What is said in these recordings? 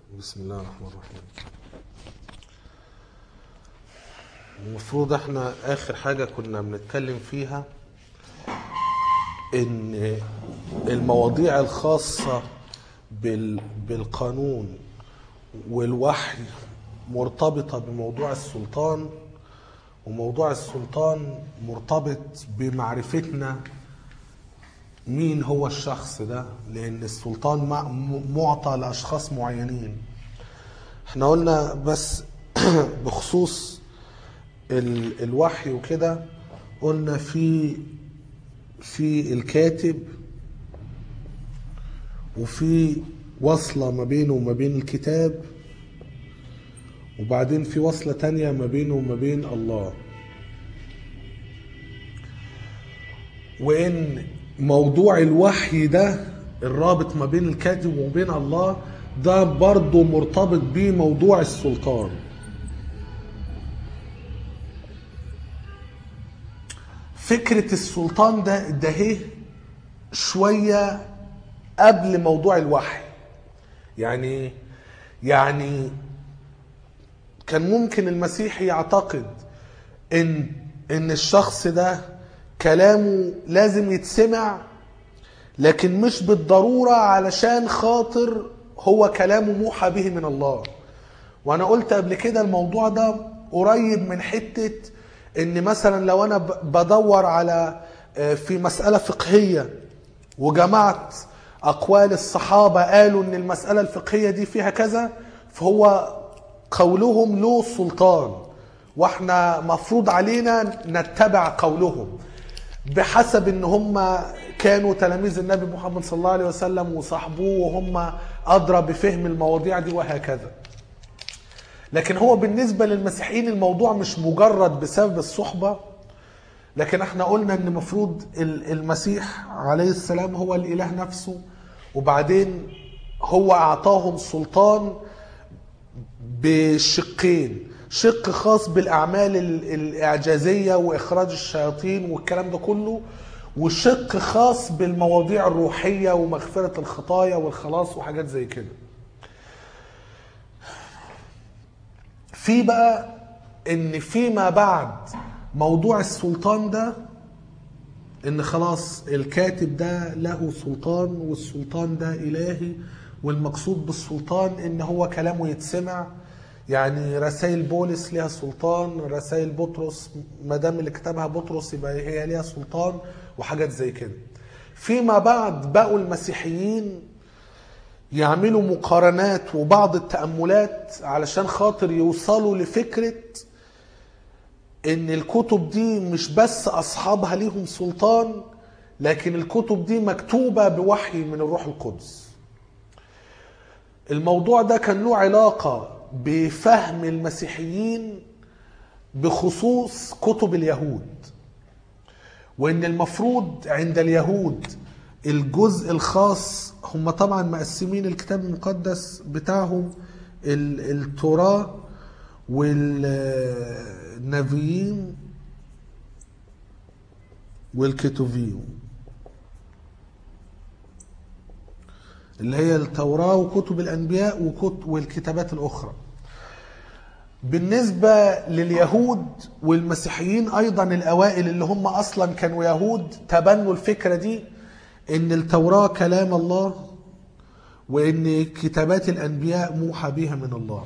بسم الله الرحمن الرحيم المفروض احنا اخر حاجة كنا بنتكلم فيها ان المواضيع الخاصة بال بالقانون والوحي مرتبطة بموضوع السلطان وموضوع السلطان مرتبط بمعرفتنا مين هو الشخص ده لان السلطان مع- م- معطى لاشخاص معينين احنا قلنا بس بخصوص ال- الوحي وكده قلنا في في الكاتب وفي وصلة ما بينه وما بين الكتاب وبعدين في وصلة تانية ما بينه وما بين الله وان موضوع الوحي ده الرابط ما بين الكاتب وما بين الله ده برضه مرتبط بموضوع السلطان فكرة السلطان ده ده هي شوية قبل موضوع الوحي يعني يعني كان ممكن المسيحي يعتقد ان ان الشخص ده كلامه لازم يتسمع لكن مش بالضرورة علشان خاطر هو كلامه موحى به من الله وانا قلت قبل كده الموضوع ده قريب من حتة ان مثلا لو انا ب- بدور على آه، في مسألة فقهية وجمعت اقوال الصحابة قالوا ان المسألة الفقهية دي فيها كذا فهو قولهم له سلطان واحنا مفروض علينا نتبع قولهم بحسب ان هم كانوا تلاميذ النبي محمد صلى الله عليه وسلم وصاحبوه وهم ادرى بفهم المواضيع دي وهكذا لكن هو بالنسبه للمسيحيين الموضوع مش مجرد بسبب الصحبه لكن احنا قلنا ان المفروض ال- المسيح عليه السلام هو الاله نفسه وبعدين هو اعطاهم سلطان بشقين شق خاص بالاعمال ال- الاعجازيه واخراج الشياطين والكلام ده كله وشق خاص بالمواضيع الروحيه ومغفره الخطايا والخلاص وحاجات زي كده في بقى ان فيما بعد موضوع السلطان ده ان خلاص الكاتب ده له سلطان والسلطان ده الهي والمقصود بالسلطان ان هو كلامه يتسمع يعني رسائل بولس ليها سلطان رسائل بطرس ما دام اللي كتبها بطرس يبقى هي ليها سلطان وحاجات زي كده فيما بعد بقوا المسيحيين يعملوا مقارنات وبعض التأملات علشان خاطر يوصلوا لفكرة ان الكتب دي مش بس اصحابها ليهم سلطان لكن الكتب دي مكتوبة بوحي من الروح القدس الموضوع ده كان له علاقة بفهم المسيحيين بخصوص كتب اليهود وان المفروض عند اليهود الجزء الخاص هم طبعا مقسمين الكتاب المقدس بتاعهم ال- التوراة والنبيين والكتوفيم اللي هي التوراة وكتب الأنبياء وكت- والكتابات الأخرى بالنسبة لليهود والمسيحيين أيضا الأوائل اللي هم أصلا كانوا يهود تبنوا الفكرة دي إن التوراة كلام الله وإن كتابات الأنبياء موحى بها من الله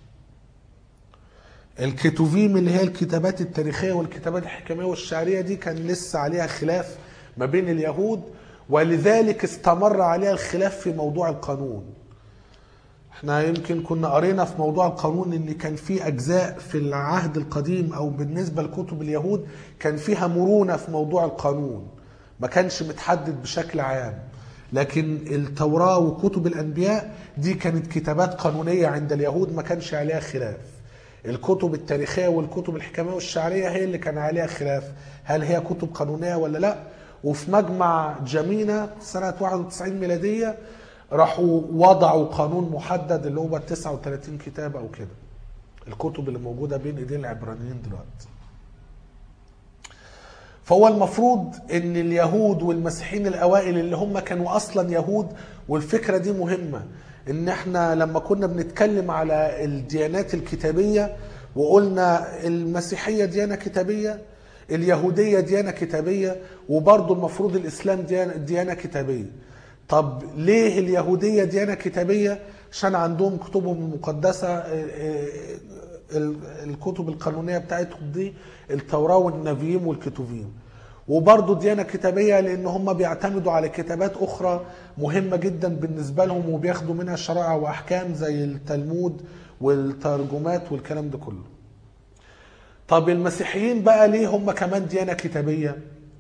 الكتوفيم اللي هي الكتابات التاريخية والكتابات الحكمية والشعرية دي كان لسه عليها خلاف ما بين اليهود ولذلك استمر عليها الخلاف في موضوع القانون احنا يمكن كنا قرينا في موضوع القانون ان كان في اجزاء في العهد القديم او بالنسبه لكتب اليهود كان فيها مرونه في موضوع القانون ما كانش متحدد بشكل عام لكن التوراه وكتب الانبياء دي كانت كتابات قانونيه عند اليهود ما كانش عليها خلاف الكتب التاريخيه والكتب الحكميه والشعريه هي اللي كان عليها خلاف هل هي كتب قانونيه ولا لا وفي مجمع جمينة سنة 91 ميلادية راحوا وضعوا قانون محدد اللي هو 39 كتاب او كده الكتب اللي موجودة بين ايدين العبرانيين دلوقتي فهو المفروض ان اليهود والمسيحيين الاوائل اللي هم كانوا اصلا يهود والفكرة دي مهمة ان احنا لما كنا بنتكلم على الديانات الكتابية وقلنا المسيحية ديانة كتابية اليهودية ديانة كتابية وبرضه المفروض الإسلام ديانة, ديانة كتابية طب ليه اليهودية ديانة كتابية عشان عندهم كتبهم المقدسة آه، آه، ال- الكتب القانونية بتاعتهم دي التوراة والنبيين والكتوبين وبرضه ديانة كتابية لأن هم بيعتمدوا على كتابات أخرى مهمة جدا بالنسبة لهم وبياخدوا منها شرائع وأحكام زي التلمود والترجمات والكلام ده كله طب المسيحيين بقى ليه هم كمان ديانة كتابية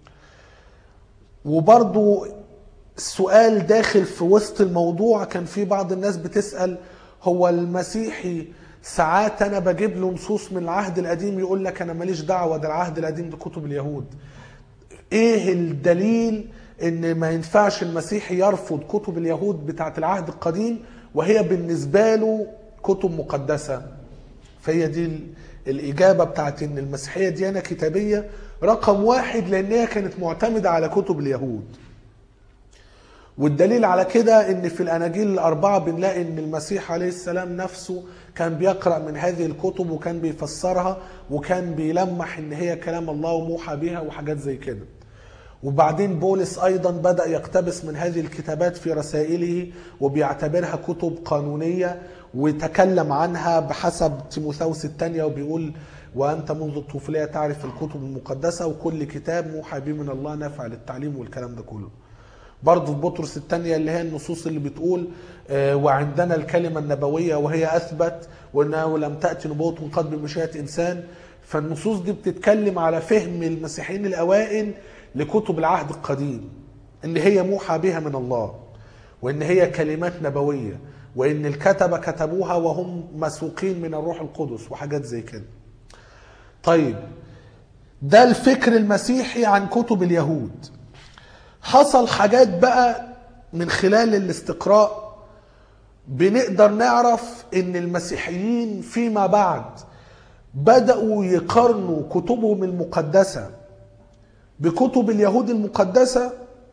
وبرضو السؤال داخل في وسط الموضوع كان في بعض الناس بتسأل هو المسيحي ساعات انا بجيب له نصوص من العهد القديم يقول لك انا ماليش دعوه ده العهد القديم ده كتب اليهود ايه الدليل ان ما ينفعش المسيحي يرفض كتب اليهود بتاعت العهد القديم وهي بالنسبه له كتب مقدسه فهي دي ال- الاجابه بتاعت ان المسيحيه ديانه كتابيه رقم واحد لان هي كانت معتمده على كتب اليهود والدليل على كده ان في الاناجيل الاربعه بنلاقي ان المسيح عليه السلام نفسه كان بيقرا من هذه الكتب وكان بيفسرها وكان بيلمح ان هي كلام الله وموحى بها وحاجات زي كده وبعدين بولس ايضا بدا يقتبس من هذه الكتابات في رسائله وبيعتبرها كتب قانونيه وتكلم عنها بحسب تيموثاوس الثانيه وبيقول وانت منذ الطفوليه تعرف الكتب المقدسه وكل كتاب موحى به من الله نافع للتعليم والكلام ده كله برضه في بطرس الثانية اللي هي النصوص اللي بتقول آه، وعندنا الكلمة النبوية وهي أثبت وأنه لم تأتي نبوة قد بمشيئة إنسان فالنصوص دي بتتكلم على فهم المسيحيين الأوائل لكتب العهد القديم إن هي موحى بها من الله وإن هي كلمات نبوية وإن الكتبة كتبوها وهم مسوقين من الروح القدس وحاجات زي كده طيب ده الفكر المسيحي عن كتب اليهود حصل حاجات بقى من خلال الاستقراء بنقدر نعرف ان المسيحيين فيما بعد بدأوا يقارنوا كتبهم المقدسة بكتب اليهود المقدسة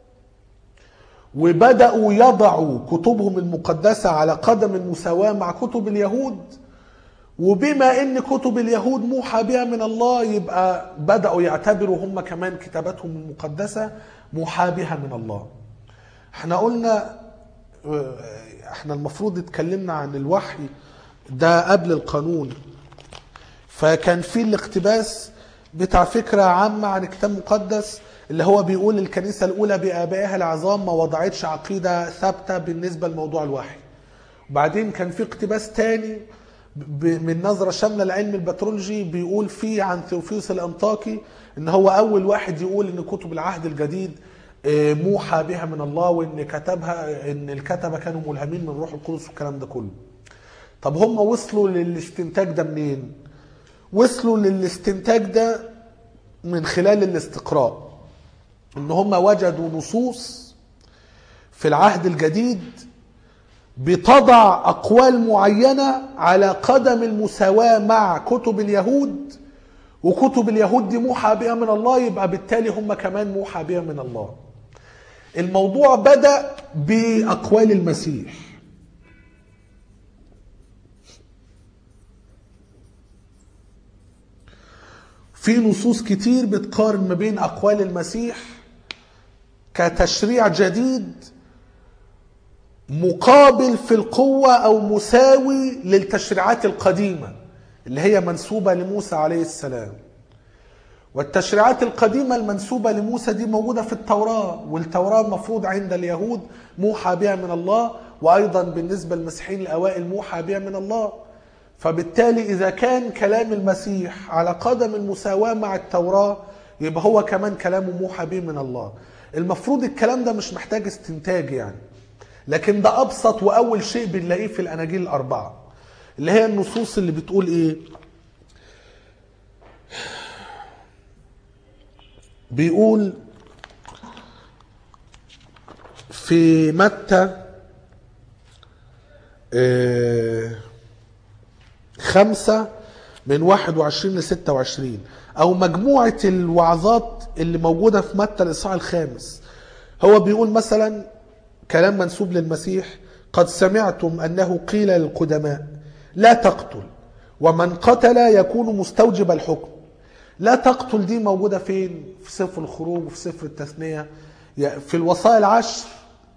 وبدأوا يضعوا كتبهم المقدسة على قدم المساواة مع كتب اليهود وبما ان كتب اليهود موحى بها من الله يبقى بدأوا يعتبروا هم كمان كتاباتهم المقدسة موحى بها من الله احنا قلنا اه، احنا المفروض اتكلمنا عن الوحي ده قبل القانون فكان في الاقتباس بتاع فكرة عامة عن كتاب مقدس اللي هو بيقول الكنيسة الأولى بآبائها العظام ما وضعتش عقيدة ثابتة بالنسبة لموضوع الوحي وبعدين كان في اقتباس تاني ب- من نظرة شاملة لعلم البترولوجي بيقول فيه عن ثيوفيوس الأنطاكي إن هو أول واحد يقول إن كتب العهد الجديد آه، موحى بها من الله وإن كتبها إن الكتبة كانوا ملهمين من روح القدس والكلام ده كله. طب هم وصلوا للاستنتاج ده منين؟ وصلوا للاستنتاج ده من خلال الاستقراء. إن هم وجدوا نصوص في العهد الجديد بتضع أقوال معينة على قدم المساواة مع كتب اليهود وكتب اليهود دي موحى بها من الله يبقى بالتالي هم كمان موحى بها من الله الموضوع بدأ بأقوال المسيح في نصوص كتير بتقارن ما بين أقوال المسيح كتشريع جديد مقابل في القوة أو مساوي للتشريعات القديمة اللي هي منسوبة لموسى عليه السلام والتشريعات القديمة المنسوبة لموسى دي موجودة في التوراة والتوراة المفروض عند اليهود موحى بها من الله وأيضا بالنسبة للمسيحيين الأوائل موحى بها من الله فبالتالي إذا كان كلام المسيح على قدم المساواة مع التوراة يبقى هو كمان كلامه موحى به من الله المفروض الكلام ده مش محتاج استنتاج يعني لكن ده ابسط واول شيء بنلاقيه في الاناجيل الاربعه اللي هي النصوص اللي بتقول ايه بيقول في متى آه، خمسة من 21 ل 26 أو مجموعة الوعظات اللي موجودة في متى الإصحاح الخامس هو بيقول مثلا كلام منسوب للمسيح قد سمعتم أنه قيل للقدماء لا تقتل ومن قتل يكون مستوجب الحكم لا تقتل دي موجودة فين في سفر الخروج وفي سفر التثنية في الوصايا العشر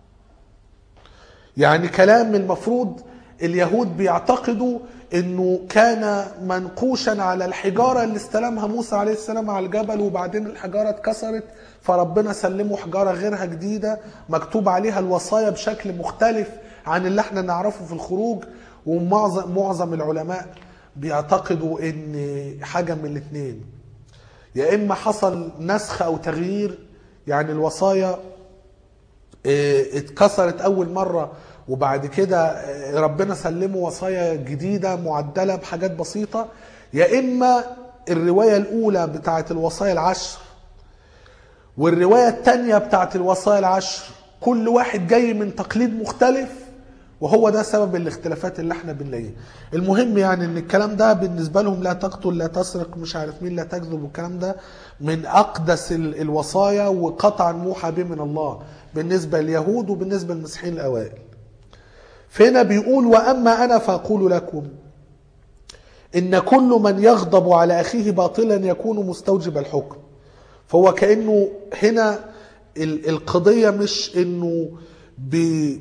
يعني كلام المفروض اليهود بيعتقدوا انه كان منقوشا على الحجاره اللي استلمها موسى عليه السلام على الجبل وبعدين الحجاره اتكسرت فربنا سلمه حجاره غيرها جديده مكتوب عليها الوصايا بشكل مختلف عن اللي احنا نعرفه في الخروج ومعظم معظم العلماء بيعتقدوا ان حاجه من الاثنين يا اما حصل نسخ او تغيير يعني الوصايا اه، اتكسرت اول مره وبعد كده اه، ربنا سلمه وصايا جديده معدله بحاجات بسيطه يا اما الروايه الاولى بتاعت الوصايا العشر والروايه الثانيه بتاعت الوصايا العشر كل واحد جاي من تقليد مختلف وهو ده سبب الاختلافات اللي احنا بنلاقيها المهم يعني ان الكلام ده بالنسبه لهم لا تقتل لا تسرق مش عارف مين لا تكذب والكلام ده من اقدس ال- الوصايا وقطعا موحى به من الله بالنسبه لليهود وبالنسبه للمسيحيين الاوائل فهنا بيقول واما انا فاقول لكم ان كل من يغضب على اخيه باطلا يكون مستوجب الحكم فهو كانه هنا ال- القضيه مش انه بي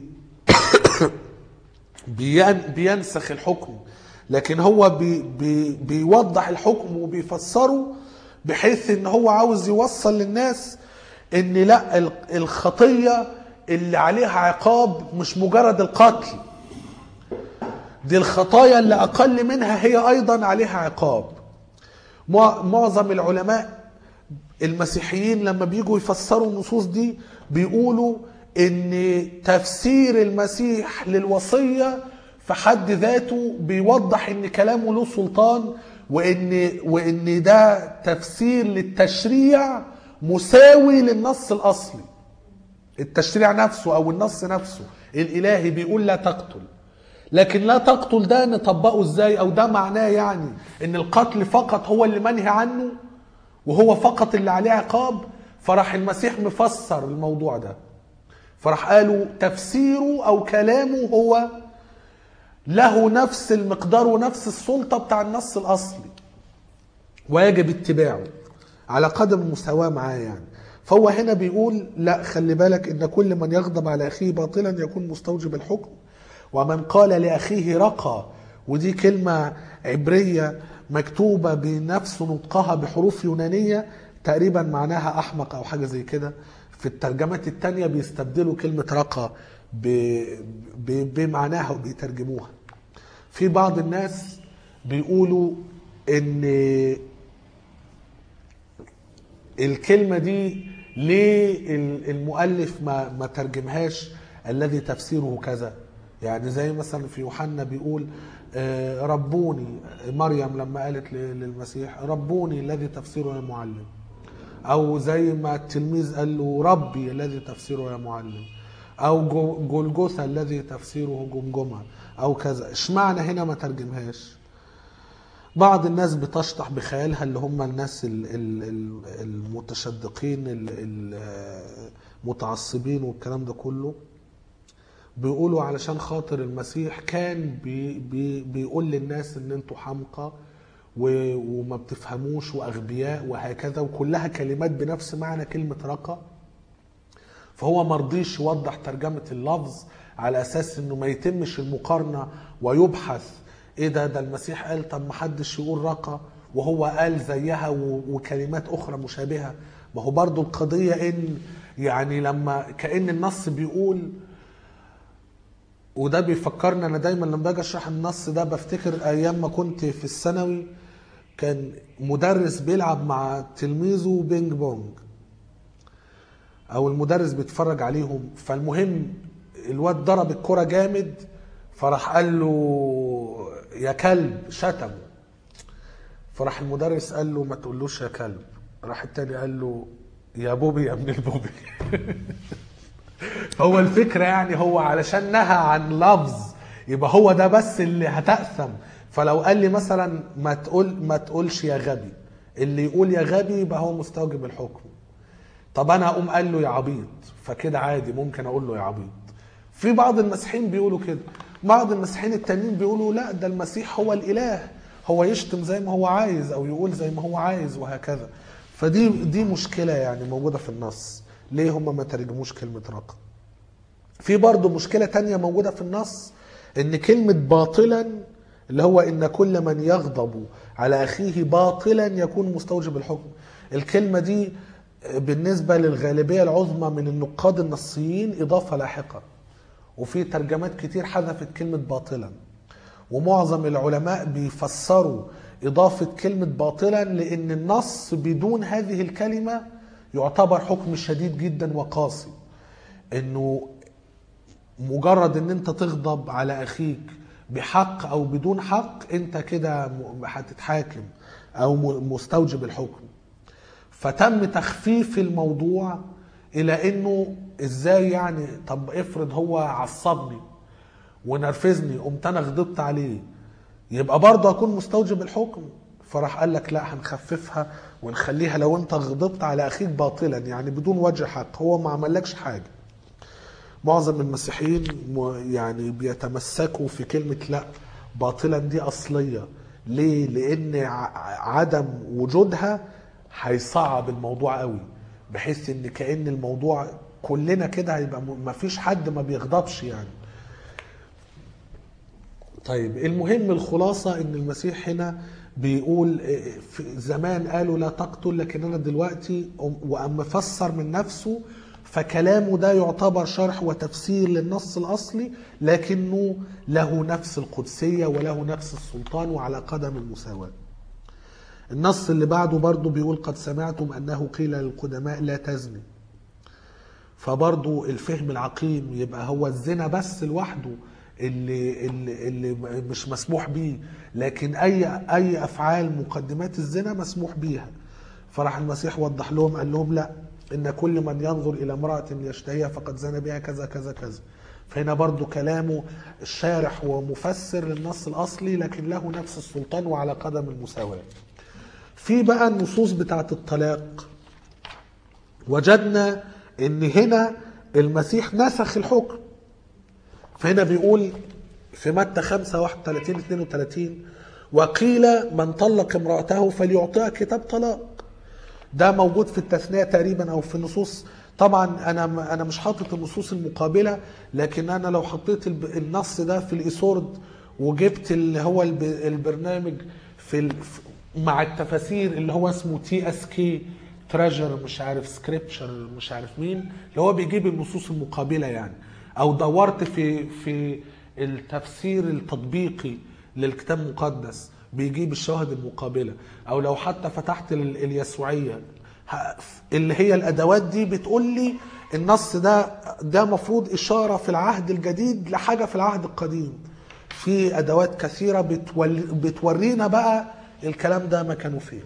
بين- بينسخ الحكم لكن هو بي بي بيوضح الحكم وبيفسره بحيث ان هو عاوز يوصل للناس ان لا ال- الخطيه اللي عليها عقاب مش مجرد القتل دي الخطايا اللي اقل منها هي ايضا عليها عقاب مع- معظم العلماء المسيحيين لما بيجوا يفسروا النصوص دي بيقولوا ان تفسير المسيح للوصيه في حد ذاته بيوضح ان كلامه له سلطان وان وان ده تفسير للتشريع مساوي للنص الاصلي التشريع نفسه او النص نفسه الالهي بيقول لا تقتل لكن لا تقتل ده نطبقه ازاي او ده معناه يعني ان القتل فقط هو اللي منهي عنه وهو فقط اللي عليه عقاب فراح المسيح مفسر الموضوع ده فراح قالوا تفسيره او كلامه هو له نفس المقدار ونفس السلطة بتاع النص الأصلي ويجب اتباعه على قدم المساواة معاه يعني فهو هنا بيقول لا خلي بالك ان كل من يغضب على اخيه باطلا يكون مستوجب الحكم ومن قال لاخيه رقى ودي كلمة عبرية مكتوبة بنفس نطقها بحروف يونانية تقريبا معناها احمق او حاجة زي كده في الترجمات التانية بيستبدلوا كلمة رقى ب- ب- بمعناها وبيترجموها في بعض الناس بيقولوا ان الكلمة دي ليه ال- المؤلف ما ما ترجمهاش الذي تفسيره كذا يعني زي مثلا في يوحنا بيقول آه، ربوني مريم لما قالت ل- للمسيح ربوني الذي تفسيره يا معلم او زي ما التلميذ قال له ربي الذي تفسيره يا معلم او جو- جولجوثا الذي تفسيره جمجمه او كذا اشمعنى هنا ما ترجمهاش بعض الناس بتشطح بخيالها اللي هم الناس ال- ال- ال- المتشدقين ال- ال- المتعصبين والكلام ده كله بيقولوا علشان خاطر المسيح كان بي بي بيقول للناس ان انتوا حمقى و- وما بتفهموش واغبياء وهكذا وكلها كلمات بنفس معنى كلمه رقى فهو مرضيش يوضح ترجمة اللفظ على أساس إنه ما يتمش المقارنة ويبحث إيه ده ده المسيح قال طب ما حدش يقول رقى وهو قال زيها و- وكلمات أخرى مشابهة ما هو برضو القضية إن يعني لما كأن النص بيقول وده بيفكرني انا دايما لما باجي اشرح النص ده بفتكر ايام ما كنت في الثانوي كان مدرس بيلعب مع تلميذه بينج بونج او المدرس بيتفرج عليهم فالمهم الواد ضرب الكرة جامد فراح قال له يا كلب شتمه فراح المدرس قال له ما تقولوش يا كلب راح التاني قال له يا بوبي يا ابن البوبي هو الفكرة يعني هو علشان نهى عن لفظ يبقى هو ده بس اللي هتأثم فلو قال لي مثلا ما تقول ما تقولش يا غبي اللي يقول يا غبي يبقى هو مستوجب الحكم طب انا اقوم قال له يا عبيط فكده عادي ممكن اقول له يا عبيط في بعض المسيحيين بيقولوا كده بعض المسيحيين التانيين بيقولوا لا ده المسيح هو الاله هو يشتم زي ما هو عايز او يقول زي ما هو عايز وهكذا فدي دي مشكله يعني موجوده في النص ليه هم ما ترجموش كلمه رقم في برضه مشكلة تانية موجودة في النص ان كلمة باطلا اللي هو ان كل من يغضب على اخيه باطلا يكون مستوجب الحكم الكلمة دي بالنسبة للغالبية العظمى من النقاد النصيين اضافة لاحقة وفي ترجمات كتير حذفت كلمة باطلا ومعظم العلماء بيفسروا إضافة كلمة باطلا لأن النص بدون هذه الكلمة يعتبر حكم شديد جدا وقاسي انه مجرد ان انت تغضب على اخيك بحق او بدون حق انت كده م- هتتحاكم او م- مستوجب الحكم فتم تخفيف الموضوع الى انه ازاي يعني طب افرض هو عصبني ونرفزني قمت انا غضبت عليه يبقى برضه اكون مستوجب الحكم فراح قال لك لا هنخففها ونخليها لو انت غضبت على اخيك باطلا يعني بدون وجه حق هو ما عملكش حاجه معظم المسيحيين م- يعني بيتمسكوا في كلمة لا باطلا دي أصلية ليه؟ لأن ع- عدم وجودها هيصعب الموضوع قوي بحيث ان كأن الموضوع كلنا كده هيبقى م- مفيش حد ما بيغضبش يعني طيب المهم الخلاصة ان المسيح هنا بيقول إيه، في زمان قالوا لا تقتل لكن انا دلوقتي أم- وأما فسر من نفسه فكلامه ده يعتبر شرح وتفسير للنص الاصلي لكنه له نفس القدسية وله نفس السلطان وعلى قدم المساواة النص اللي بعده برضه بيقول قد سمعتم انه قيل للقدماء لا تزني فبرضو الفهم العقيم يبقى هو الزنا بس لوحده اللي اللي, اللي مش مسموح بيه لكن اي اي افعال مقدمات الزنا مسموح بيها فراح المسيح وضح لهم قال لهم لا ان كل من ينظر الى امراه ليشتهيها فقد زنى بها كذا كذا كذا فهنا برضو كلامه الشارح ومفسر للنص الاصلي لكن له نفس السلطان وعلى قدم المساواه في بقى النصوص بتاعت الطلاق وجدنا ان هنا المسيح نسخ الحكم فهنا بيقول في متى 5 31 32 وقيل من طلق امرأته فليعطيها كتاب طلاق ده موجود في التثنية تقريبا او في النصوص طبعا انا انا مش حاطط النصوص المقابله لكن انا لو حطيت الب- النص ده في الايسورد وجبت اللي هو الب- البرنامج في ال- في- مع التفاسير اللي هو اسمه تي اس كي تراجر مش عارف سكريبشر مش عارف مين اللي هو بيجيب النصوص المقابله يعني او دورت في في التفسير التطبيقي للكتاب المقدس بيجيب الشواهد المقابله او لو حتى فتحت ال- اليسوعيه ه- اللي هي الادوات دي بتقول لي النص ده ده مفروض اشاره في العهد الجديد لحاجه في العهد القديم في ادوات كثيره بتول- بتورينا بقى الكلام ده مكانه فين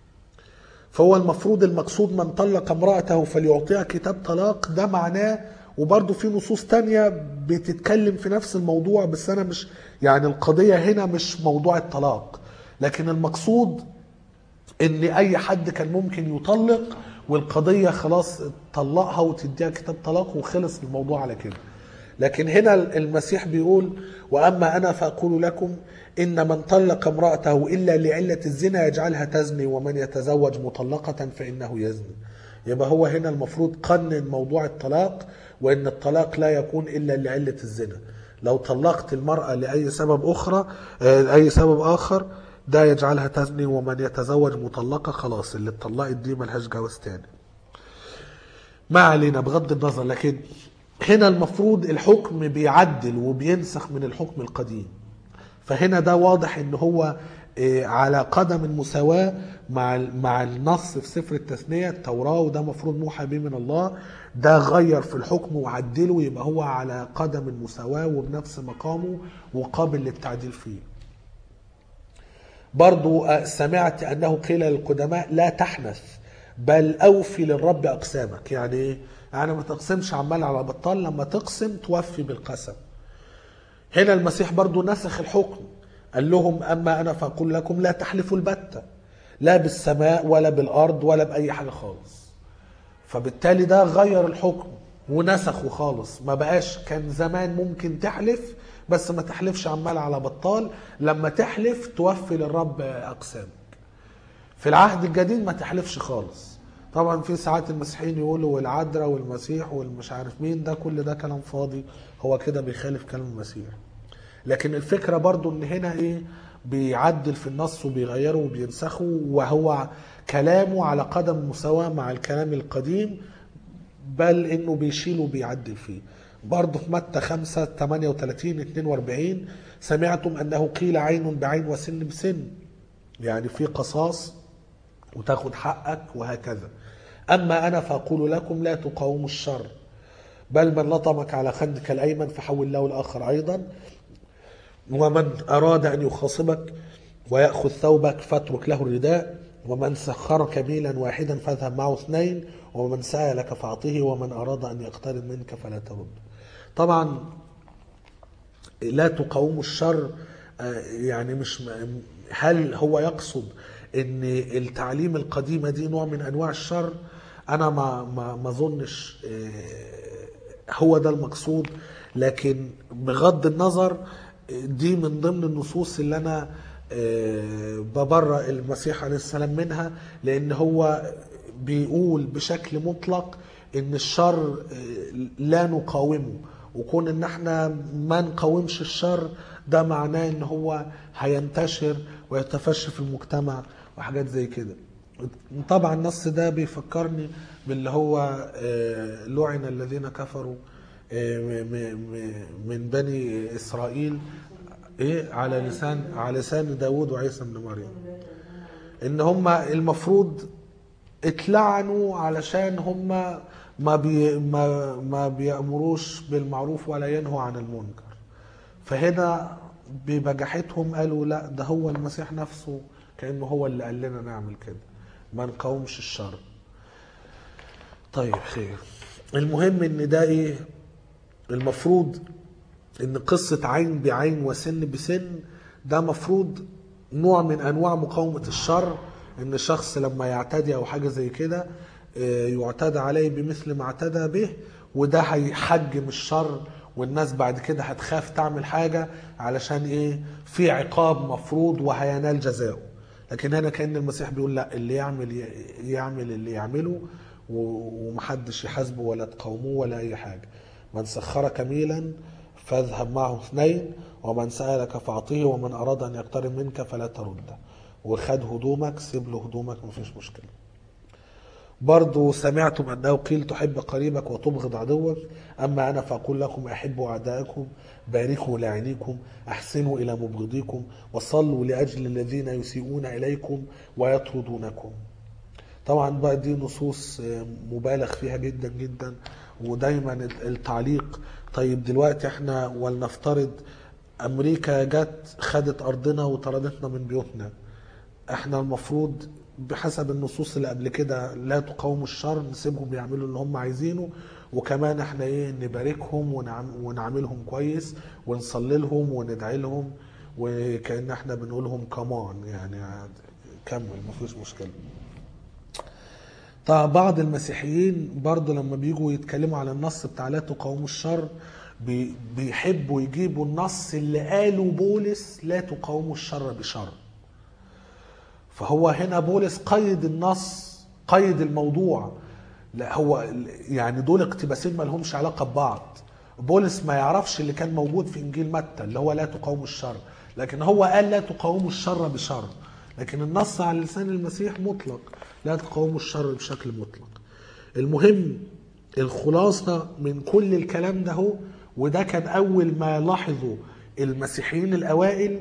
فهو المفروض المقصود من طلق امرأته فليعطيها كتاب طلاق ده معناه وبرضه في نصوص تانية بتتكلم في نفس الموضوع بس أنا مش يعني القضية هنا مش موضوع الطلاق لكن المقصود ان اي حد كان ممكن يطلق والقضيه خلاص طلقها وتديها كتاب طلاق وخلص الموضوع على كده لكن هنا المسيح بيقول واما انا فاقول لكم ان من طلق امراته الا لعله الزنا يجعلها تزني ومن يتزوج مطلقه فانه يزني يبقى هو هنا المفروض قنن موضوع الطلاق وان الطلاق لا يكون الا لعله الزنا لو طلقت المراه لاي سبب اخرى آه، لاي سبب اخر ده يجعلها تزني ومن يتزوج مطلقه خلاص اللي اتطلقت دي ملهاش جواز تاني ما علينا بغض النظر لكن هنا المفروض الحكم بيعدل وبينسخ من الحكم القديم فهنا ده واضح ان هو آه، على قدم المساواة مع مع النص في سفر التثنية التوراة وده مفروض موحى به من الله ده غير في الحكم وعدله يبقى هو على قدم المساواة وبنفس مقامه وقابل للتعديل فيه برضو آه، سمعت أنه قيل للقدماء لا تحنث بل أوفي للرب أقسامك يعني إيه؟ يعني ما تقسمش عمال على بطال لما تقسم توفي بالقسم هنا المسيح برضو نسخ الحكم قال لهم أما أنا فأقول لكم لا تحلفوا البتة لا بالسماء ولا بالأرض ولا بأي حاجة خالص فبالتالي ده غير الحكم ونسخوا خالص ما بقاش كان زمان ممكن تحلف بس ما تحلفش عمال على بطال لما تحلف توفي للرب اقسامك في العهد الجديد ما تحلفش خالص طبعا في ساعات المسيحيين يقولوا والعذراء والمسيح والمش عارف مين ده كل ده كلام فاضي هو كده بيخالف كلام المسيح لكن الفكرة برضو ان هنا ايه بيعدل في النص وبيغيره وبينسخه وهو كلامه على قدم مساواة مع الكلام القديم بل انه بيشيل وبيعدل فيه برضه في متى 5 38 42 سمعتم انه قيل عين بعين وسن بسن يعني في قصاص وتاخد حقك وهكذا اما انا فاقول لكم لا تقاوموا الشر بل من لطمك على خدك الايمن فحول له الاخر ايضا ومن أراد أن يخاصمك ويأخذ ثوبك فاترك له الرداء ومن سخرك ميلا واحدا فاذهب معه اثنين ومن سألك فأعطه ومن أراد أن يقترب منك فلا ترد طبعا لا تقاوموا الشر آه، يعني مش م- هل هو يقصد ان التعليم القديمه دي نوع من انواع الشر انا ما ما ما اظنش آه، هو ده المقصود لكن بغض النظر دي من ضمن النصوص اللي انا آه، ببرأ المسيح عليه السلام منها لان هو بيقول بشكل مطلق ان الشر آه، لا نقاومه وكون ان احنا ما نقاومش الشر ده معناه ان هو هينتشر ويتفشى في المجتمع وحاجات زي كده طبعا النص ده بيفكرني باللي هو آه، لعن الذين كفروا آه، م- م- م- من بني اسرائيل ايه على لسان على لسان داوود وعيسى بن مريم ان هم المفروض اتلعنوا علشان هم ما بي ما ما بيأمروش بالمعروف ولا ينهوا عن المنكر فهنا ببجاحتهم قالوا لا ده هو المسيح نفسه كأنه هو اللي قال لنا نعمل كده ما نقاومش الشر طيب خير المهم ان ده ايه المفروض ان قصة عين بعين وسن بسن ده مفروض نوع من انواع مقاومة الشر ان الشخص لما يعتدي او حاجة زي كده آه، يعتدى عليه بمثل ما اعتدى به وده هيحجم الشر والناس بعد كده هتخاف تعمل حاجة علشان ايه في عقاب مفروض وهينال جزاؤه لكن هنا كأن المسيح بيقول لا اللي يعمل يعمل اللي يعمله و- ومحدش يحاسبه ولا تقاوموه ولا اي حاجة من سخرك ميلا فاذهب معه اثنين ومن سألك فأعطيه ومن أراد أن يقترب منك فلا ترده وخد هدومك سيب له هدومك مفيش مشكلة برضو سمعتم أنه قيل تحب قريبك وتبغض عدوك أما أنا فأقول لكم أحبوا أعداءكم باركوا لعينيكم أحسنوا إلى مبغضيكم وصلوا لأجل الذين يسيئون إليكم ويطردونكم طبعا بقى دي نصوص آه، مبالغ فيها جدا جدا ودايما التعليق طيب دلوقتي احنا ولنفترض امريكا جت خدت ارضنا وطردتنا من بيوتنا احنا المفروض بحسب النصوص اللي قبل كده لا تقاوموا الشر نسيبهم يعملوا اللي هم عايزينه وكمان احنا ايه نباركهم ونعم ونعملهم كويس ونصلي لهم وندعي لهم وكأن احنا بنقول لهم كمان يعني كمل مفيش مشكله طبعا بعض المسيحيين برضه لما بيجوا يتكلموا على النص بتاع لا تقاوموا الشر بي- بيحبوا يجيبوا النص اللي قاله بولس لا تقاوموا الشر بشر فهو هنا بولس قيد النص قيد الموضوع لا هو يعني دول اقتباسين ما لهمش علاقه ببعض بولس ما يعرفش اللي كان موجود في انجيل متى اللي هو لا تقاوموا الشر لكن هو قال لا تقاوموا الشر بشر لكن النص على لسان المسيح مطلق لا تقاوموا الشر بشكل مطلق المهم الخلاصه من كل الكلام ده هو وده كان اول ما لاحظوا المسيحيين الاوائل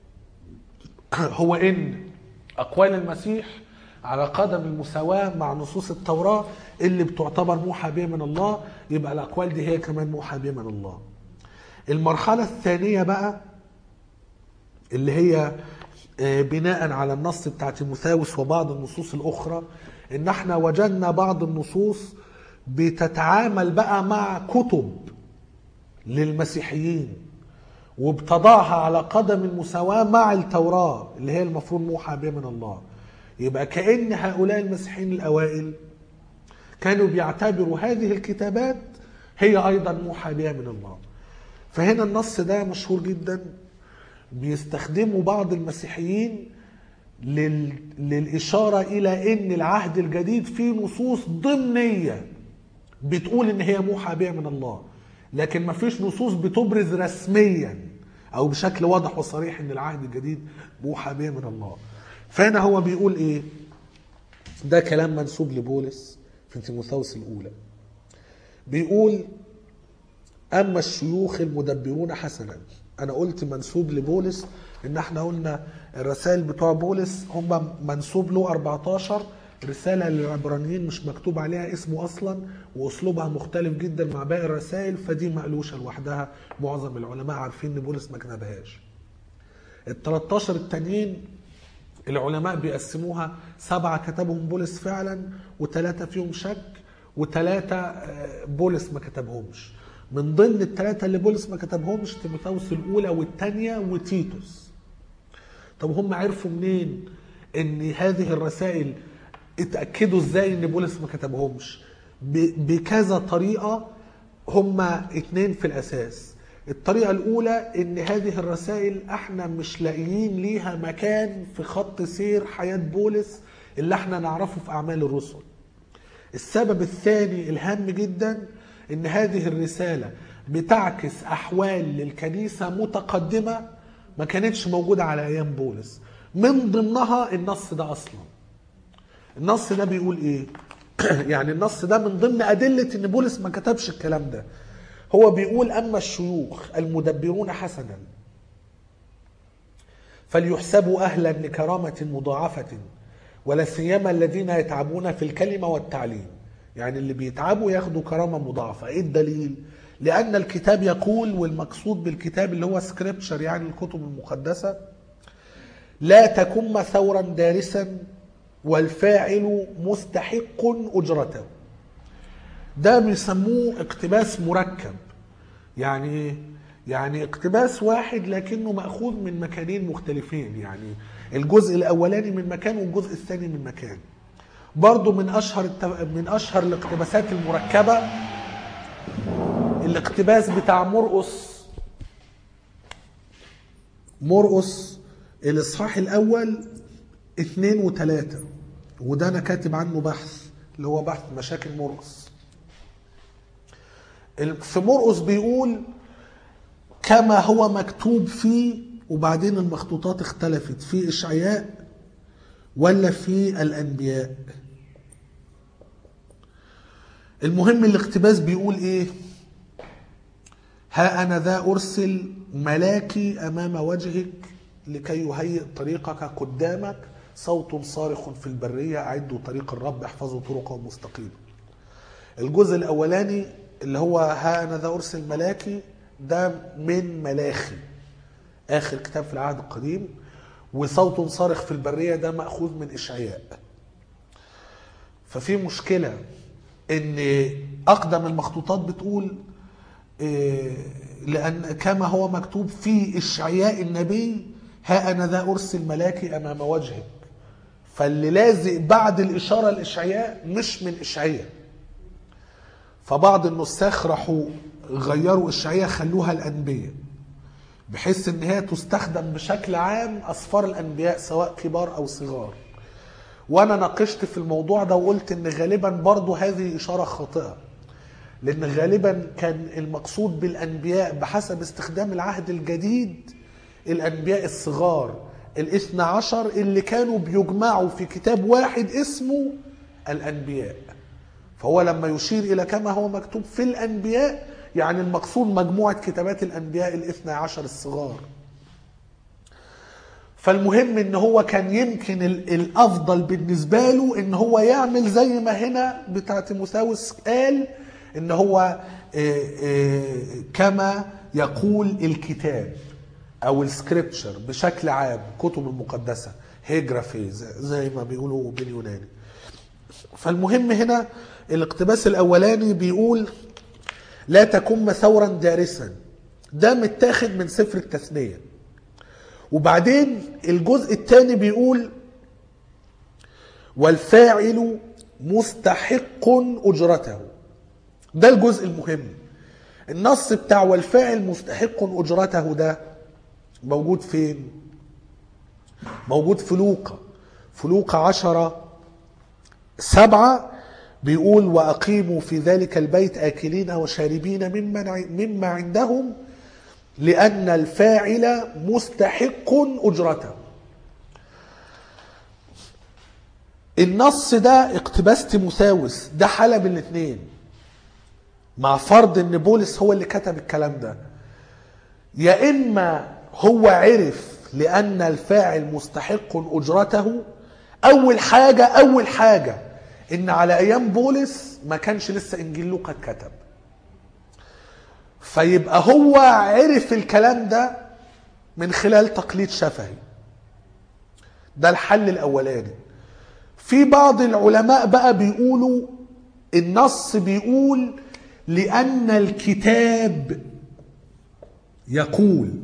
هو ان اقوال المسيح على قدم المساواه مع نصوص التوراه اللي بتعتبر موحى بها من الله يبقى الاقوال دي هي كمان موحى بها من الله. المرحله الثانيه بقى اللي هي آه، بناء على النص بتاع تيموثاوس وبعض النصوص الاخرى ان احنا وجدنا بعض النصوص بتتعامل بقى مع كتب للمسيحيين وبتضعها على قدم المساواة مع التوراة اللي هي المفروض موحى بها من الله يبقى كأن هؤلاء المسيحيين الأوائل كانوا بيعتبروا هذه الكتابات هي ايضا موحى بها من الله فهنا النص ده مشهور جدا بيستخدمه بعض المسيحيين لل... للإشارة إلى أن العهد الجديد فيه نصوص ضمنية بتقول أن هي موحى بها من الله لكن ما فيش نصوص بتبرز رسميا أو بشكل واضح وصريح أن العهد الجديد موحى بها من الله فهنا هو بيقول إيه ده كلام منسوب لبولس في تيموثاوس الأولى بيقول اما الشيوخ المدبرون حسنا انا قلت منسوب لبولس ان احنا قلنا الرسائل بتوع بولس هم منسوب له 14 رساله للعبرانيين مش مكتوب عليها اسمه اصلا واسلوبها مختلف جدا مع باقي الرسائل فدي مقلوشه لوحدها معظم العلماء عارفين ان بولس ما كتبهاش ال 13 التانيين العلماء بيقسموها سبعة كتبهم بولس فعلا وثلاثة فيهم شك وثلاثة آه، بولس ما كتبهمش من ضمن الثلاثة اللي بولس ما كتبهمش تيموثاوس الأولى والثانية وتيتوس طب هم عرفوا منين ان هذه الرسائل اتأكدوا ازاي ان بولس ما كتبهمش ب- بكذا طريقة هم اتنين في الأساس الطريقة الأولى إن هذه الرسائل احنا مش لاقيين ليها مكان في خط سير حياة بولس اللي احنا نعرفه في أعمال الرسل السبب الثاني الهام جدا ان هذه الرساله بتعكس احوال للكنيسه متقدمه ما كانتش موجوده على ايام بولس من ضمنها النص ده اصلا النص ده بيقول ايه يعني النص ده من ضمن ادله ان بولس ما كتبش الكلام ده هو بيقول اما الشيوخ المدبرون حسنا فليحسبوا اهلا لكرامه مضاعفه ولا سيما الذين يتعبون في الكلمه والتعليم يعني اللي بيتعبوا ياخدوا كرامه مضاعفه ايه الدليل لان الكتاب يقول والمقصود بالكتاب اللي هو سكريبتشر يعني الكتب المقدسه لا تكن ثورا دارسا والفاعل مستحق اجرته ده بيسموه اقتباس مركب يعني ايه؟ يعني اقتباس واحد لكنه ماخوذ من مكانين مختلفين يعني الجزء الاولاني من مكان والجزء الثاني من مكان برضو من اشهر الت... من اشهر الاقتباسات المركبه الاقتباس بتاع مرقس مرقس الاصحاح الاول اثنين وثلاثة وده انا كاتب عنه بحث اللي هو بحث مشاكل مرقس في مرقس بيقول كما هو مكتوب فيه وبعدين المخطوطات اختلفت في اشعياء ولا في الانبياء المهم الاقتباس بيقول ايه ها انا ذا ارسل ملاكي امام وجهك لكي يهيئ طريقك قدامك صوت صارخ في البريه اعدوا طريق الرب احفظوا طرقه مستقيمه الجزء الاولاني اللي هو ها انا ذا ارسل ملاكي ده من ملاخي اخر كتاب في العهد القديم وصوت صارخ في البريه ده ماخوذ من اشعياء ففي مشكله ان اقدم المخطوطات بتقول إيه، لان كما هو مكتوب في اشعياء النبي ها انا ذا ارسل ملاكي امام وجهك فاللي لازق بعد الاشاره لاشعياء مش من اشعياء فبعض النساخ راحوا غيروا اشعياء خلوها الانبياء بحيث ان هي تستخدم بشكل عام اسفار الانبياء سواء كبار او صغار وانا ناقشت في الموضوع ده وقلت ان غالبا برضو هذه اشاره خاطئه لان غالبا كان المقصود بالانبياء بحسب استخدام العهد الجديد الانبياء الصغار الاثنى عشر اللي كانوا بيجمعوا في كتاب واحد اسمه الانبياء فهو لما يشير الى كما هو مكتوب في الانبياء يعني المقصود مجموعه كتابات الانبياء الاثنى عشر الصغار فالمهم ان هو كان يمكن ال- الافضل بالنسبه له ان هو يعمل زي ما هنا بتاع تيموثاوس قال ان هو آه، آه، كما يقول الكتاب او السكريبتشر بشكل عام كتب المقدسه هيجرافي زي- زي ما بيقولوا باليوناني فالمهم هنا الاقتباس الاولاني بيقول لا تكن ثورا دارسا ده متاخد من سفر التثنيه وبعدين الجزء الثاني بيقول والفاعل مستحق اجرته ده الجزء المهم النص بتاع والفاعل مستحق اجرته ده موجود فين موجود في لوقا في لوقا عشرة سبعة بيقول وأقيموا في ذلك البيت آكلين وشاربين مما مما عندهم لأن الفاعل مستحق أجرته النص ده اقتباس تيموثاوس ده حالة من الاثنين مع فرض ان بولس هو اللي كتب الكلام ده يا اما هو عرف لان الفاعل مستحق اجرته اول حاجه اول حاجه ان على ايام بولس ما كانش لسه انجيل لوقا اتكتب فيبقى هو عرف الكلام ده من خلال تقليد شفهي ده الحل الاولاني في بعض العلماء بقى بيقولوا النص بيقول لان الكتاب يقول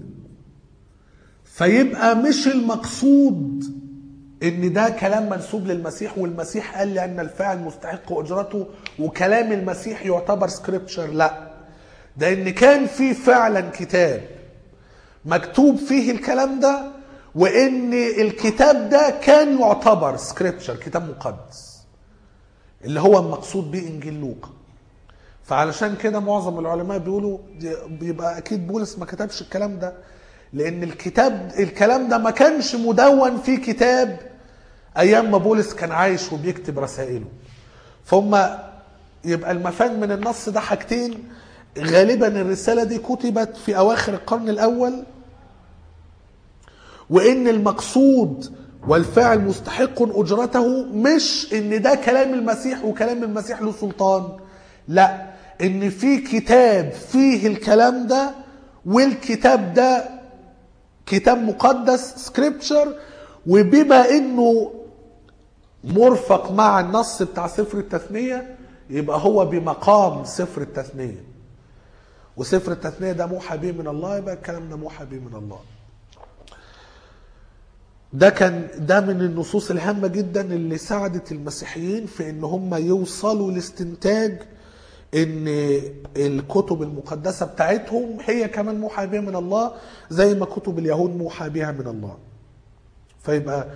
فيبقى مش المقصود ان ده كلام منسوب للمسيح والمسيح قال لان الفاعل مستحق اجرته وكلام المسيح يعتبر سكريبتشر لا ده ان كان في فعلا كتاب مكتوب فيه الكلام ده وان الكتاب ده كان يعتبر سكريبتشر كتاب مقدس اللي هو المقصود بيه انجيل لوقا فعلشان كده معظم العلماء بيقولوا بيبقى اكيد بولس ما كتبش الكلام ده لان الكتاب الكلام ده ما كانش مدون في كتاب ايام ما بولس كان عايش وبيكتب رسائله فهم يبقى المفاد من النص ده حاجتين غالبا الرساله دي كتبت في اواخر القرن الاول وان المقصود والفاعل مستحق اجرته مش ان ده كلام المسيح وكلام المسيح له سلطان لا ان في كتاب فيه الكلام ده والكتاب ده كتاب مقدس سكريبتشر وبما انه مرفق مع النص بتاع سفر التثنية يبقى هو بمقام سفر التثنية وسفر التثنية ده موحى به من الله يبقى الكلام ده موحى به من الله ده كان ده من النصوص الهامة جدا اللي ساعدت المسيحيين في ان هم يوصلوا لاستنتاج ان الكتب المقدسة بتاعتهم هي كمان موحى بها من الله زي ما كتب اليهود موحى بها من الله فيبقى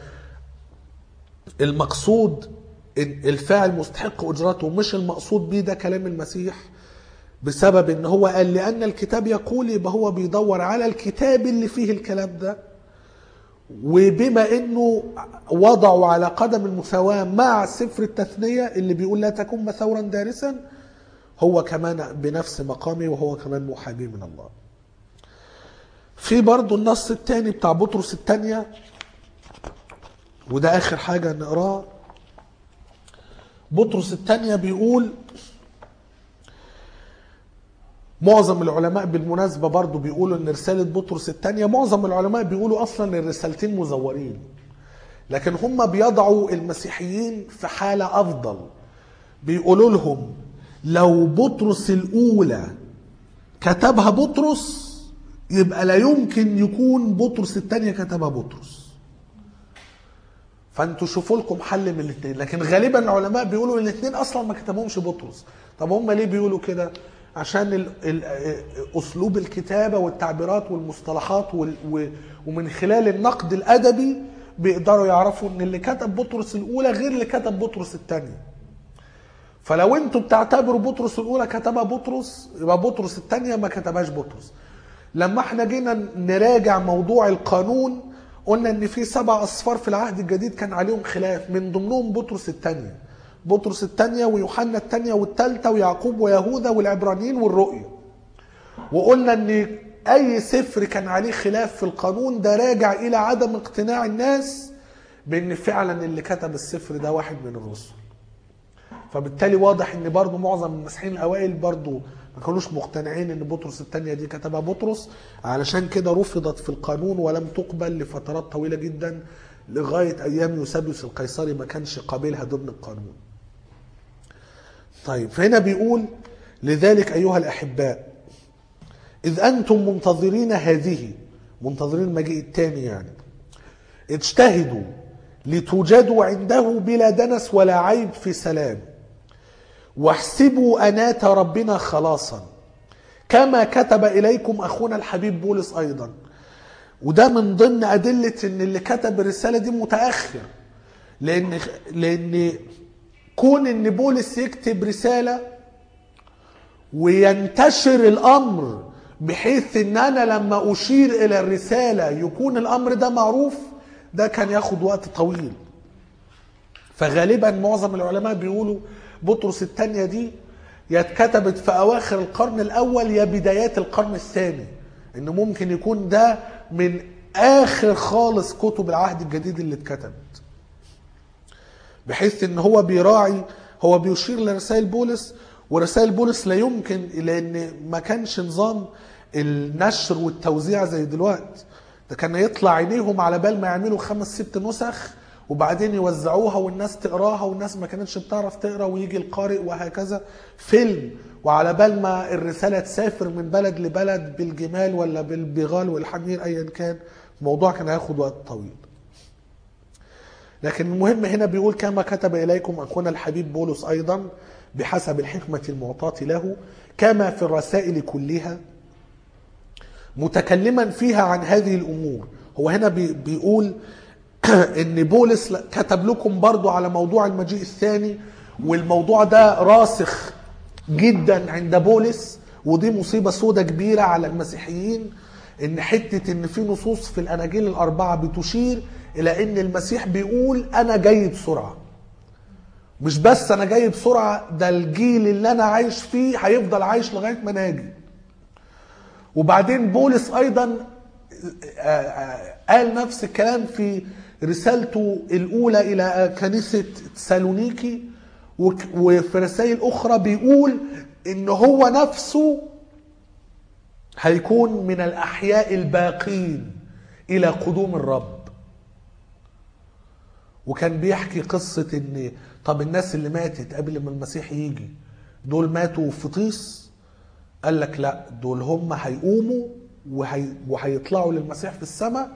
المقصود إن الفاعل مستحق اجرته مش المقصود بيه ده كلام المسيح بسبب ان هو قال لان الكتاب يقول يبقى هو بيدور على الكتاب اللي فيه الكلام ده وبما انه وضعوا على قدم المساواة مع سفر التثنية اللي بيقول لا تكن مثورا دارسا هو كمان بنفس مقامه وهو كمان محامي من الله في برضو النص الثاني بتاع بطرس الثانية وده اخر حاجة نقراه بطرس الثانية بيقول معظم العلماء بالمناسبة برضو بيقولوا ان رسالة بطرس الثانية معظم العلماء بيقولوا اصلا الرسالتين مزورين لكن هم بيضعوا المسيحيين في حالة افضل بيقولوا لهم لو بطرس الاولى كتبها بطرس يبقى لا يمكن يكون بطرس الثانية كتبها بطرس فانتوا شوفوا لكم حل من الاثنين لكن غالبا العلماء بيقولوا الاثنين اصلا ما كتبهمش بطرس طب هم ليه بيقولوا كده عشان ال ال اسلوب الكتابه والتعبيرات والمصطلحات وال و ومن خلال النقد الادبي بيقدروا يعرفوا ان اللي كتب بطرس الاولى غير اللي كتب بطرس الثانيه فلو انتوا بتعتبروا بطرس الاولى كتبها بطرس يبقى بطرس الثانيه ما كتبهاش بطرس لما احنا جينا نراجع موضوع القانون قلنا ان في سبع اصفار في العهد الجديد كان عليهم خلاف من ضمنهم بطرس الثانيه بطرس الثانيه ويوحنا الثانيه والثالثه ويعقوب ويهوذا والعبرانيين والرؤيا وقلنا ان اي سفر كان عليه خلاف في القانون ده راجع الى عدم اقتناع الناس بان فعلا اللي كتب السفر ده واحد من الرسل فبالتالي واضح ان برضو معظم المسيحيين الاوائل برضو ما كانوش مقتنعين ان بطرس الثانيه دي كتبها بطرس علشان كده رفضت في القانون ولم تقبل لفترات طويله جدا لغايه ايام يوسابيوس القيصري ما كانش قابلها ضمن القانون. طيب فهنا بيقول لذلك ايها الاحباء اذ انتم منتظرين هذه منتظرين المجيء الثاني يعني اجتهدوا لتوجدوا عنده بلا دنس ولا عيب في سلام واحسبوا أنات ربنا خلاصا كما كتب اليكم اخونا الحبيب بولس ايضا وده من ضمن ادله ان اللي كتب الرساله دي متاخر لان لان كون ان بولس يكتب رساله وينتشر الامر بحيث ان انا لما اشير الى الرساله يكون الامر ده معروف ده كان ياخد وقت طويل فغالبا معظم العلماء بيقولوا بطرس الثانيه دي يا اتكتبت في اواخر القرن الاول يا بدايات القرن الثاني ان ممكن يكون ده من اخر خالص كتب العهد الجديد اللي اتكتبت بحيث ان هو بيراعي هو بيشير لرسائل بولس ورسائل بولس لا يمكن لان ما كانش نظام النشر والتوزيع زي دلوقتي ده كان يطلع عينيهم على بال ما يعملوا خمس ست نسخ وبعدين يوزعوها والناس تقراها والناس ما كانتش بتعرف تقرا ويجي القارئ وهكذا فيلم وعلى بال ما الرساله تسافر من بلد لبلد بالجمال ولا بالبغال والحمير ايا كان الموضوع كان هياخد وقت طويل لكن المهم هنا بيقول كما كتب إليكم أخونا الحبيب بولس أيضا بحسب الحكمة المعطاة له كما في الرسائل كلها متكلما فيها عن هذه الأمور هو هنا بي- بيقول ان بولس كتب لكم برضو على موضوع المجيء الثاني والموضوع ده راسخ جدا عند بولس ودي مصيبة سودة كبيرة على المسيحيين ان حتة ان في نصوص في الاناجيل الاربعة بتشير الى ان المسيح بيقول انا جاي بسرعة مش بس انا جاي بسرعة ده الجيل اللي انا عايش فيه هيفضل عايش لغاية ما ناجي وبعدين بولس ايضا آه، آه، قال نفس الكلام في رسالته الاولى الى كنيسه تسالونيكي وك- وفي رسائل اخرى بيقول ان هو نفسه هيكون من الاحياء الباقين الى قدوم الرب وكان بيحكي قصه ان طب الناس اللي ماتت قبل ما المسيح يجي دول ماتوا في طيس قال لك لا دول هم هيقوموا وهي وهيطلعوا للمسيح في السماء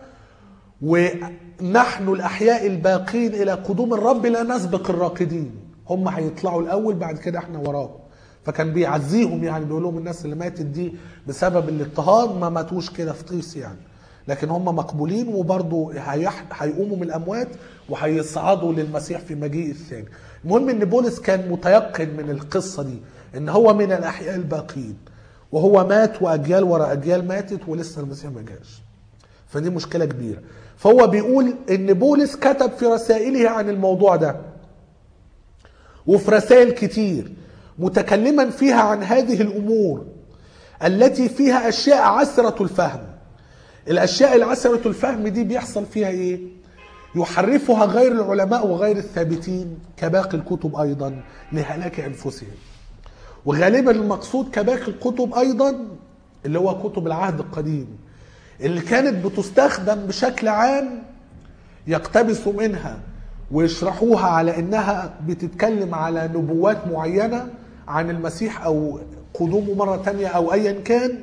ونحن الاحياء الباقين الى قدوم الرب لا نسبق الراقدين هم هيطلعوا الاول بعد كده احنا وراهم فكان بيعزيهم يعني بيقول لهم الناس اللي ماتت دي بسبب الاضطهاد ما ماتوش كده في طيس يعني لكن هم مقبولين وبرضه هيح- هيقوموا من الاموات وهيصعدوا للمسيح في مجيء الثاني المهم ان بولس كان متيقن من القصه دي ان هو من الاحياء الباقين وهو مات واجيال ورا اجيال ماتت ولسه المسيح ما جاش فدي مشكله كبيره فهو بيقول ان بولس كتب في رسائله عن الموضوع ده وفي رسائل كتير متكلما فيها عن هذه الامور التي فيها اشياء عسره الفهم الاشياء العسره الفهم دي بيحصل فيها ايه يحرفها غير العلماء وغير الثابتين كباقي الكتب ايضا لهلاك انفسهم وغالبا المقصود كباقي الكتب ايضا اللي هو كتب العهد القديم اللي كانت بتستخدم بشكل عام يقتبسوا منها ويشرحوها على انها بتتكلم على نبوات معينه عن المسيح او قدومه مره تانية او ايا كان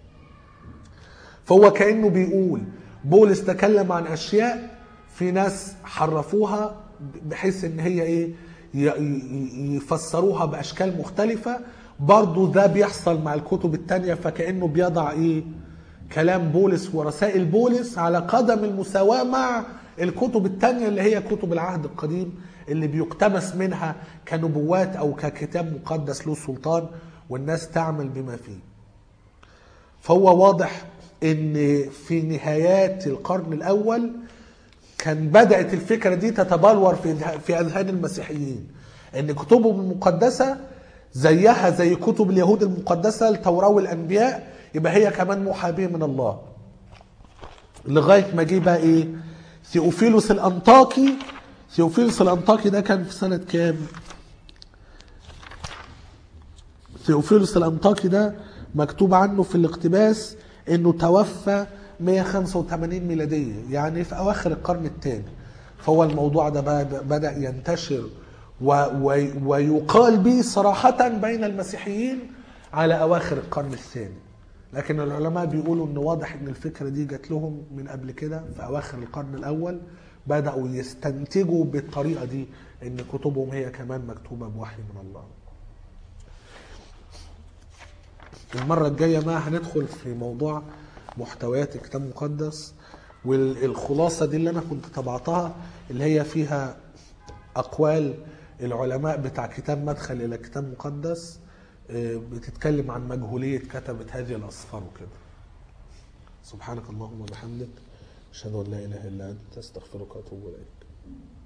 فهو كانه بيقول بولس تكلم عن اشياء في ناس حرفوها بحيث ان هي ايه ي- ي- يفسروها باشكال مختلفه برضو ده بيحصل مع الكتب التانية فكانه بيضع ايه كلام بولس ورسائل بولس على قدم المساواة مع الكتب التانية اللي هي كتب العهد القديم اللي بيقتبس منها كنبوات أو ككتاب مقدس له سلطان والناس تعمل بما فيه فهو واضح ان في نهايات القرن الاول كان بدات الفكره دي تتبلور في في اذهان المسيحيين ان كتبهم المقدسه زيها زي كتب اليهود المقدسه التوراه والانبياء يبقى هي كمان محابيه من الله لغايه ما جه بقى ايه ثيوفيلوس الانطاكي ثيوفيلوس الانطاكي ده كان في سنه كام ثيوفيلوس الانطاكي ده مكتوب عنه في الاقتباس انه توفى 185 ميلاديه يعني في اواخر القرن الثاني فهو الموضوع ده بدا بدا ينتشر و و ويقال به صراحه بين المسيحيين على اواخر القرن الثاني لكن العلماء بيقولوا ان واضح ان الفكره دي جات لهم من قبل كده في اواخر القرن الاول بداوا يستنتجوا بالطريقه دي ان كتبهم هي كمان مكتوبه بوحي من الله المرة الجاية بقى هندخل في موضوع محتويات الكتاب المقدس والخلاصة دي اللي أنا كنت طبعتها اللي هي فيها أقوال العلماء بتاع كتاب مدخل إلى كتاب مقدس آه، بتتكلم عن مجهولية كتبة هذه الأسفار وكده سبحانك اللهم وبحمدك أشهد أن لا إله إلا أنت أستغفرك وأتوب إليك